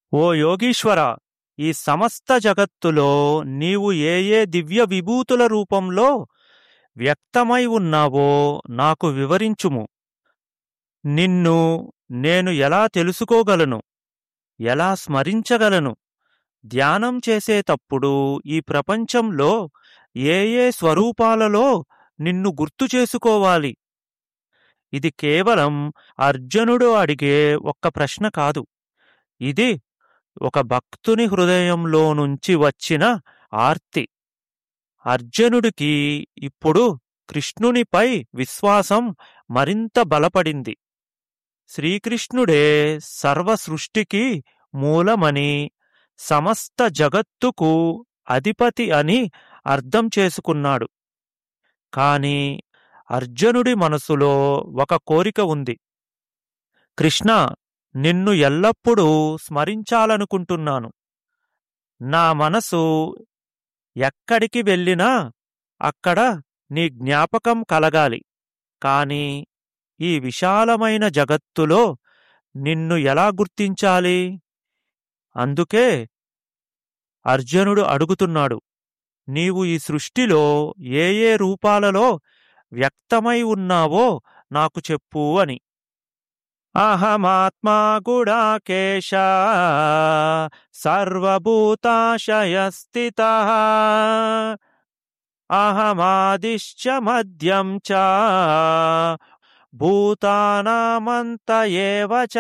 ఓ యోగీశ్వర ఈ సమస్త జగత్తులో నీవు ఏ ఏ దివ్య విభూతుల రూపంలో వ్యక్తమై ఉన్నావో నాకు వివరించుము నిన్ను నేను ఎలా తెలుసుకోగలను ఎలా స్మరించగలను ధ్యానం చేసేటప్పుడు ఈ ప్రపంచంలో ఏ ఏ స్వరూపాలలో నిన్ను గుర్తు చేసుకోవాలి ఇది కేవలం అర్జునుడు అడిగే ఒక్క ప్రశ్న కాదు ఇది ఒక భక్తుని హృదయంలో నుంచి వచ్చిన ఆర్తి అర్జునుడికి ఇప్పుడు కృష్ణునిపై విశ్వాసం మరింత బలపడింది శ్రీకృష్ణుడే సర్వ సృష్టికి మూలమని సమస్త జగత్తుకు అధిపతి అని అర్థం చేసుకున్నాడు కాని అర్జునుడి మనసులో ఒక కోరిక ఉంది కృష్ణ నిన్ను ఎల్లప్పుడూ స్మరించాలనుకుంటున్నాను నా మనసు ఎక్కడికి వెళ్ళినా అక్కడ నీ జ్ఞాపకం కలగాలి కాని ఈ విశాలమైన జగత్తులో నిన్ను ఎలా గుర్తించాలి అందుకే అర్జునుడు అడుగుతున్నాడు నీవు ఈ సృష్టిలో ఏ ఏ రూపాలలో వ్యక్తమై ఉన్నావో నాకు చెప్పు అని అహమాత్మా గుడాకేశ సర్వభూతాశయస్థిత అహమాదిశ్చ మద్యం చ భూతానామంత ఏవ చ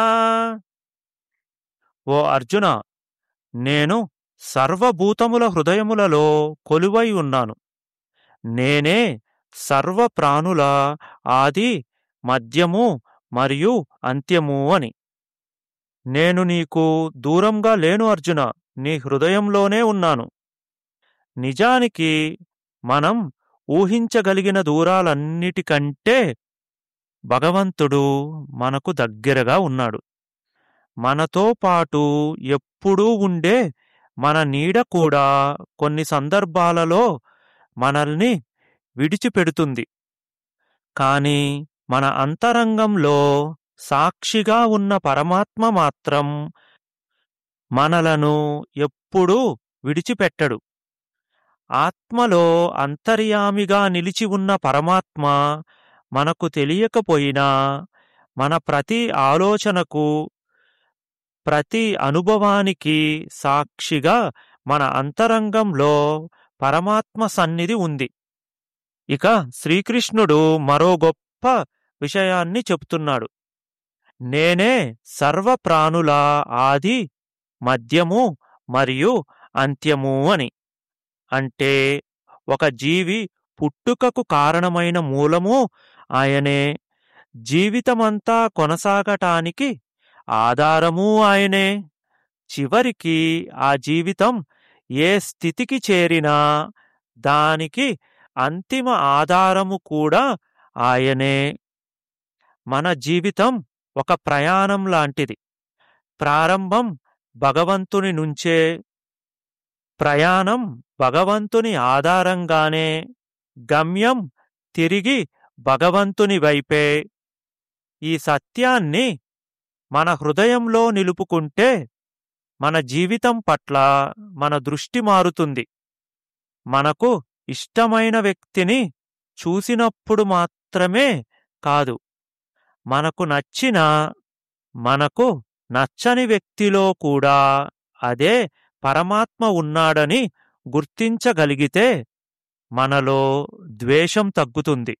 ఓ అర్జున నేను సర్వభూతముల హృదయములలో కొలువై ఉన్నాను నేనే సర్వ ప్రాణుల ఆది మధ్యము మరియు అంత్యము అని నేను నీకు దూరంగా లేను అర్జున నీ హృదయంలోనే ఉన్నాను నిజానికి మనం ఊహించగలిగిన దూరాలన్నిటికంటే భగవంతుడు మనకు దగ్గరగా ఉన్నాడు మనతో పాటు ఎప్పుడూ ఉండే మన నీడ కూడా కొన్ని సందర్భాలలో మనల్ని విడిచిపెడుతుంది కాని మన అంతరంగంలో సాక్షిగా ఉన్న పరమాత్మ మాత్రం మనలను ఎప్పుడూ విడిచిపెట్టడు ఆత్మలో అంతర్యామిగా నిలిచి ఉన్న పరమాత్మ మనకు తెలియకపోయినా మన ప్రతి ఆలోచనకు ప్రతి అనుభవానికి సాక్షిగా మన అంతరంగంలో పరమాత్మ సన్నిధి ఉంది ఇక శ్రీకృష్ణుడు మరో గొప్ప విషయాన్ని చెప్తున్నాడు నేనే సర్వ ప్రాణుల ఆది మధ్యము మరియు అంత్యము అని అంటే ఒక జీవి పుట్టుకకు కారణమైన మూలము ఆయనే జీవితమంతా కొనసాగటానికి ఆధారము ఆయనే చివరికి ఆ జీవితం ఏ స్థితికి చేరినా దానికి అంతిమ ఆధారము కూడా ఆయనే మన జీవితం ఒక ప్రయాణం లాంటిది ప్రారంభం భగవంతుని నుంచే ప్రయాణం భగవంతుని ఆధారంగానే గమ్యం తిరిగి భగవంతుని వైపే ఈ సత్యాన్ని మన హృదయంలో నిలుపుకుంటే మన జీవితం పట్ల మన దృష్టి మారుతుంది మనకు ఇష్టమైన వ్యక్తిని చూసినప్పుడు మాత్రమే కాదు మనకు నచ్చిన మనకు నచ్చని వ్యక్తిలో కూడా అదే పరమాత్మ ఉన్నాడని గుర్తించగలిగితే మనలో ద్వేషం తగ్గుతుంది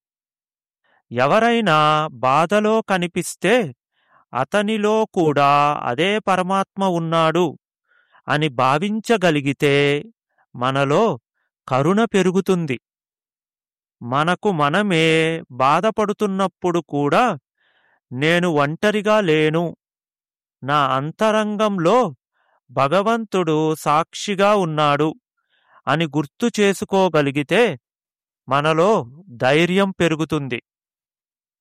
ఎవరైనా బాధలో కనిపిస్తే అతనిలో కూడా అదే పరమాత్మ ఉన్నాడు అని భావించగలిగితే మనలో కరుణ పెరుగుతుంది మనకు మనమే బాధపడుతున్నప్పుడు కూడా నేను ఒంటరిగా లేను నా అంతరంగంలో భగవంతుడు సాక్షిగా ఉన్నాడు అని గుర్తు చేసుకోగలిగితే మనలో ధైర్యం పెరుగుతుంది